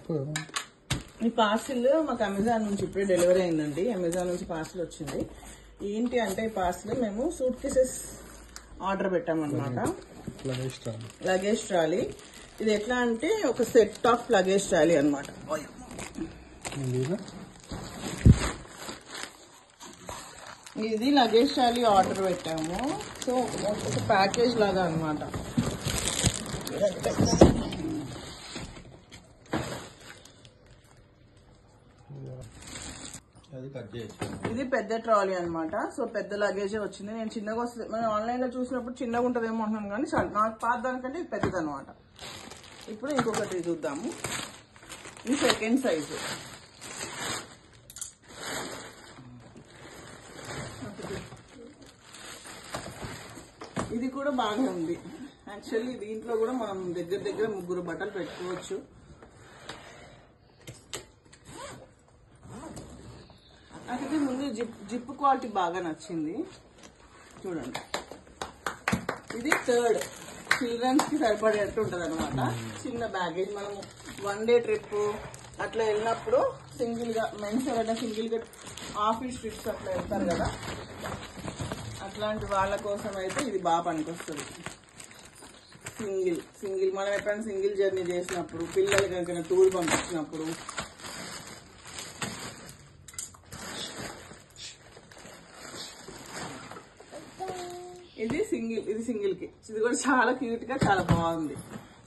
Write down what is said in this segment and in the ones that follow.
చెప్పు ఈ పార్సిల్ మాకు అమెజాన్ నుంచి ఇప్పుడే డెలివరీ అయిందండి అమెజాన్ నుంచి పార్సిల్ వచ్చింది ఏంటి అంటే ఈ పార్సిల్ మేము సూట్ కేసెస్ ఆర్డర్ పెట్టామన్నమాట లగేజ్ ట్రాలీ లగేజ్ ట్రాలీ ఇది ఎట్లా అంటే ఒక సెట్ ఆఫ్ లగేజ్ ట్రాలీ అనమాట లేదా ఇది లగేజ్ ట్రాలీ ఆర్డర్ పెట్టాము సో ఒక ప్యాకేజ్ లాగా అనమాట అది కట్ చేయొచ్చు ఇది పెద్ద ట్రాలీ అన్నమాట సో పెద్ద లగేజే వచ్చింది నేను చిన్నగా వస్తుంది మనం ఆన్లైన్ లో చూసినప్పుడు చిన్నగా ఉంటుందేమో అంటున్నాను కానీ చాలా నాకు పాత దానికంటే ఇది పెద్దది అనమాట ఇప్పుడు ఇంకొకటి చూద్దాము ఇది సెకండ్ సైజు ఇది కూడా బాగా ఉంది యాక్చువల్లీ దీంట్లో కూడా మనం దగ్గర దగ్గర ముగ్గురు బట్టలు పెట్టుకోవచ్చు నాకైతే ముందు జిప్ జిప్ క్వాలిటీ బాగా నచ్చింది చూడండి ఇది థర్డ్ చిల్డ్రన్స్ కి సరిపడేట్టు ఉంటది అనమాట చిన్న బ్యాగేజ్ మనము వన్ డే ట్రిప్ అట్లా వెళ్ళినప్పుడు సింగిల్ గా మెన్స్ ఎవరైనా సింగిల్ గా ఆఫీస్ ట్రిప్స్ అట్లా వెళ్తారు కదా అట్లాంటి వాళ్ళ కోసం అయితే ఇది బాగా పనికొస్తుంది సింగిల్ సింగిల్ మనం ఎప్పుడైనా సింగిల్ జర్నీ చేసినప్పుడు పిల్లలకి కనుక టూర్ పంపించినప్పుడు ఇది సింగిల్ ఇది సింగిల్ కి ఇది కూడా చాలా క్యూట్ గా చాలా బాగుంది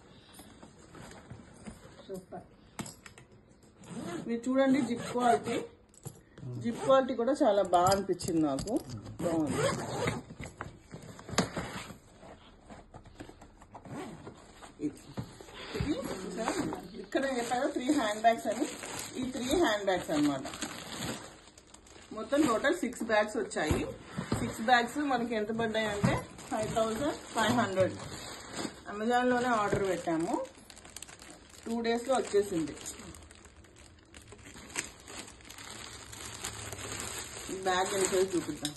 సూపర్ మీరు చూడండి జిప్ క్వాలిటీ జిప్ క్వాలిటీ కూడా చాలా బాగా అనిపించింది నాకు బాగుంది ఇది ఇది చూసారా? ఇక్కడ చెప్పారు త్రీ హ్యాండ్ బ్యాగ్స్ అని ఈ త్రీ హ్యాండ్ బ్యాగ్స్ అన్నమాట మొత్తం టోటల్ సిక్స్ బ్యాగ్స్ వచ్చాయి సిక్స్ బ్యాగ్స్ మనకి ఎంత పడ్డాయి అంటే ఫైవ్ థౌజండ్ ఫైవ్ హండ్రెడ్ అమెజాన్లోనే ఆర్డర్ పెట్టాము టూ డేస్లో వచ్చేసింది ఈ బ్యాగ్ ఎంత సైజ్ చూపిద్దాం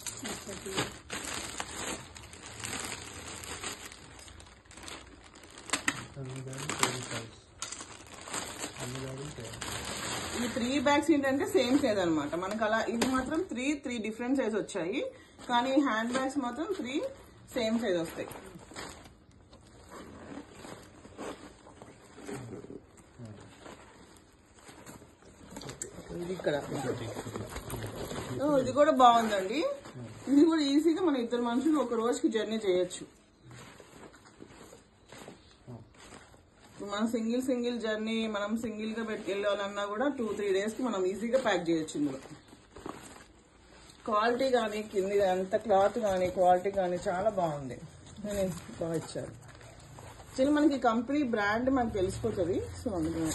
ఈ త్రీ బ్యాగ్స్ ఏంటంటే సేమ్ సైజ్ అన్నమాట మనకు అలా ఇది మాత్రం త్రీ త్రీ డిఫరెంట్ సైజ్ వచ్చాయి కానీ హ్యాండ్ బ్యాగ్స్ మాత్రం త్రీ సేమ్ సైజ్ వస్తాయి ఇది ఇక్కడ ఓ, ఇది కూడా బాగుందండి ఇది కూడా ఈజీగా మన ఇద్దరు మనుషులు ఒక రోజుకి జర్నీ చేయొచ్చు మనం సింగిల్ సింగిల్ జర్నీ మనం సింగిల్ గా పెట్టి వెళ్ళాలన్నా కూడా టూ త్రీ డేస్ కి మనం ఈజీగా ప్యాక్ చేయొచ్చు ఇందులో క్వాలిటీ కానీ కింది అంత క్లాత్ కానీ క్వాలిటీ కానీ చాలా బాగుంది నేను బాగా ఇచ్చారు యాక్చువల్లీ మనకి కంపెనీ బ్రాండ్ మనకు తెలిసిపోతుంది సో అందుకని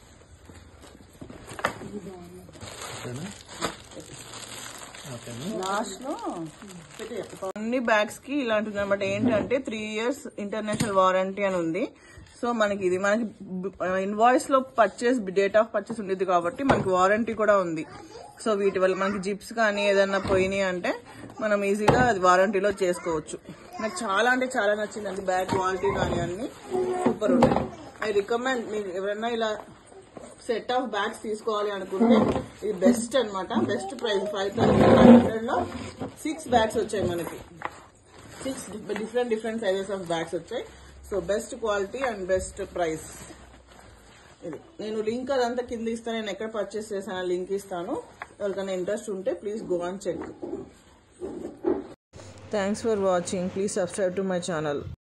ఓకేనా ఓకేనా లాస్ట్ లో అన్ని బ్యాగ్స్ కి ఇలాంటిది అనమాట ఏంటంటే త్రీ ఇయర్స్ ఇంటర్నేషనల్ వారంటీ అని ఉంది సో మనకి ఇది మనకి ఇన్వాయిస్ లో పర్చేస్ డేట్ ఆఫ్ పర్చేస్ ఉండేది కాబట్టి మనకి వారంటీ కూడా ఉంది సో వీటి వల్ల మనకి జిప్స్ కానీ ఏదన్నా పోయినాయి అంటే మనం ఈజీగా అది వారంటీలో చేసుకోవచ్చు నాకు చాలా అంటే చాలా నచ్చిందండి బ్యాగ్ క్వాలిటీ కానీ అన్ని సూపర్ ఉన్నాయి ఐ రికమెండ్ మీరు ఎవరైనా ఇలా సెట్ ఆఫ్ బ్యాగ్స్ తీసుకోవాలి అనుకుంటే ఇది బెస్ట్ అన్నమాట best price five thousand five hundred లో సిక్స్ బ్యాగ్స్ వచ్చాయి మనకి six different different sizes of bags వచ్చాయి so best quality and best price ఇది నేను లింక్ అదంతా కింద ఇస్తాను నేను ఎక్కడ పర్చేస్ చేశాను లింక్ ఇస్తాను ఎవరికైనా ఇంట్రెస్ట్ ఉంటే please go and check thanks for watching please subscribe to my channel